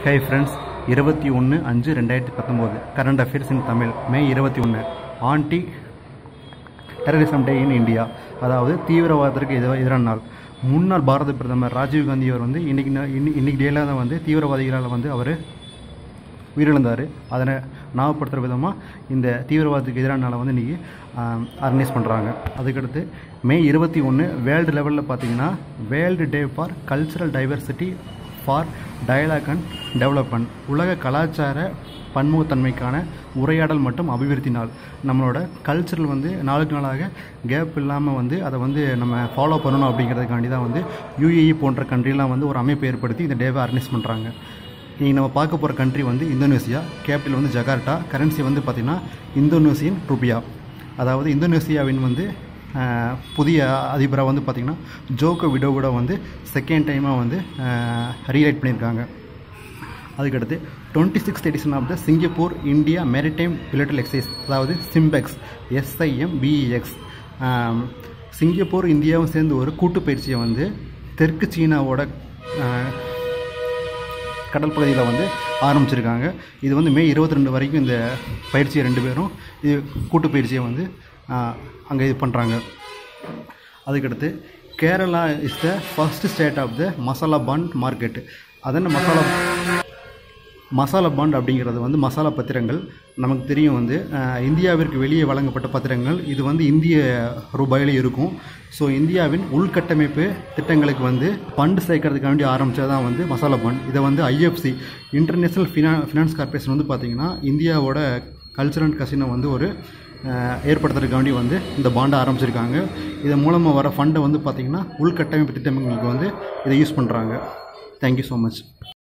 hey friends இருபத்தி ஒன்று அஞ்சு ரெண்டாயிரத்தி பத்தொம்போது கரண்ட் அஃபேர்ஸ் இன் தமிழ் மே இருபத்தி ஒன்று anti terrorism day in India அதாவது தீவிரவாதத்திற்கு எதிராக எதிரான நாள் முன்னாள் பாரத பிரதமர் ராஜீவ் காந்தி அவர் வந்து இன்னைக்கு நா- இன்னி இன்னைக்கு டேல தான் வந்து தீவிரவாதிகளால் வந்து அவர் உயிரிழந்தார் அதனை ஞாபகப்படுத்துகிற விதமாக இந்த தீவிரவாதத்துக்கு எதிரான நாளை வந்து இன்றைக்கி ஆர்கனைஸ் பண்ணுறாங்க அதுக்கடுத்து மே இருபத்தி ஒன்று வேர்ல்டு லெவலில் பார்த்தீங்கன்னா world day for cultural diversity for dialogue and development உலக கலாச்சார பன்முகத்தன்மைக்கான உரையாடல் மற்றும் அபிவிருத்தி நாள் நம்மளோட கல்ச்சரல் வந்து நாளுக்கு நாளாக கேப் இல்லாமல் வந்து அதை வந்து நம்ம ஃபாலோ பண்ணணும் அப்படிங்கிறதுக்காண்டி தான் வந்து யூஏஇ போன்ற கண்ட்ரிலாம் வந்து ஒரு அமைப்பு ஏற்படுத்தி இந்த டேவை ஆர்கனைஸ் பண்ணுறாங்க இன்றைக்கி நம்ம பார்க்க போகிற கண்ட்ரி வந்து இந்தோனேசியா கேபிட்டல் வந்து ஜகார்ட்டா கரன்சி வந்து பார்த்திங்கன்னா இந்தோனேசியன் ருபியா அதாவது இந்தோனேசியாவின் வந்து ஆஹ், புதிய அதிபராக வந்து பார்த்திங்கன்னா ஜோக்கோ விடோவிட வந்து செகண்ட் டைமாக வந்து ரீலைட் பண்ணியிருக்காங்க அதுக்கடுத்து twenty six edition of the Singapore India maritime bilateral exercise அதாவது சிம்பெக்ஸ் எஸ்ஐஎம் பிஇஎக்ஸ் சிங்கப்பூர் இந்தியாவும் சேர்ந்து ஒரு கூட்டு பயிற்சியை வந்து தெற்கு சீனாவோட ஆஹ், கடல் பகுதியில் வந்து ஆரம்பிச்சிருக்காங்க இது வந்து மே இருபத்தி ரெண்டு வரைக்கும் இந்த பயிற்சியை ரெண்டு பேரும் இது கூட்டு பயிற்சியை வந்து அங்கே இது பண்ணுறாங்க அதுக்கடுத்து Kerala is the first state of the masala bond market அதென்ன மசாலா மசாலா பாண்ட் அப்படிங்கிறது வந்து மசாலா பத்திரங்கள் நமக்கு தெரியும் வந்து அஹ், இந்தியாவிற்கு வெளியே வழங்கப்பட்ட பத்திரங்கள் இது வந்து இந்திய ரூபாயில இருக்கும் ஸோ இந்தியாவின் உள்கட்டமைப்பு திட்டங்களுக்கு வந்து ஃபண்டு சேர்க்கறதுக்காண்டி ஆரம்பித்தது தான் வந்து மசாலா பாண்ட் இதை வந்து IFC international fina finance corporation வந்து பார்த்திங்கன்னா இந்தியாவோட கல்ச்சர் அண்ட் கசினோ வந்து ஒரு அஹ், ஏற்படுத்துறதுக்காண்டி வந்து இந்த பாண்டை ஆரம்பிச்சிருக்காங்க இதன் மூலமாக வர ஃபண்டை வந்து பார்த்திங்கன்னா உள்கட்டமைப்பு திட்டங்களுக்கு வந்து இதை யூஸ் பண்ணுறாங்க தேங்க்யூ ஸோ மச்